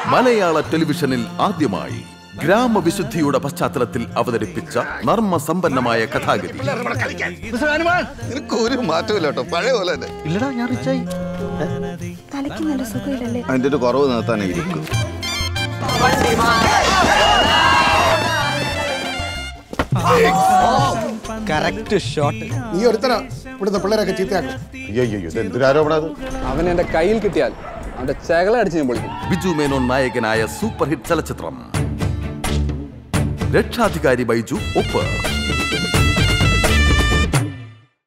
മലയാള ടെലിവിഷനിൽ ആദ്യമായി ഗ്രാമവിശുദ്ധിയുടെ പശ്ചാത്തലത്തിൽ അവതരിപ്പിച്ച നർമ്മസമ്പന്നമായ കഥാഗതി നിനക്ക് ഒരു മാറ്റമില്ല കേട്ടോ പഴയ പോലെ തന്നെ ഇല്ലടാ ഞാൻ റിച്ചായി തലയ്ക്ക് നല്ല സുഖമില്ലല്ലേ അതിന്റെ ഒരു കുറവ് നിർത്താനേ ഇരിക്കും കറക്റ്റ് ഷോട്ട് നീ ഒരുത്തരാ ഇവിടുത്തെ പിള്ളേരൊക്കെ ചീത്തയാക്കും അയ്യോ അയ്യോ ഇത് എന്തൊരു ആരോപണം അത് അവൻ എന്റെ കയ്യിൽ കിട്ടിയാൽ അവന്റെ ചകല അടിച്ച് ഞാൻ പൊളിക്കും ബിജു മേനോൻ നായകനായ സൂപ്പർ ഹിറ്റ് ചലച്ചിത്രം രക്ഷാധികാരി ബൈജു ഒപ്പ്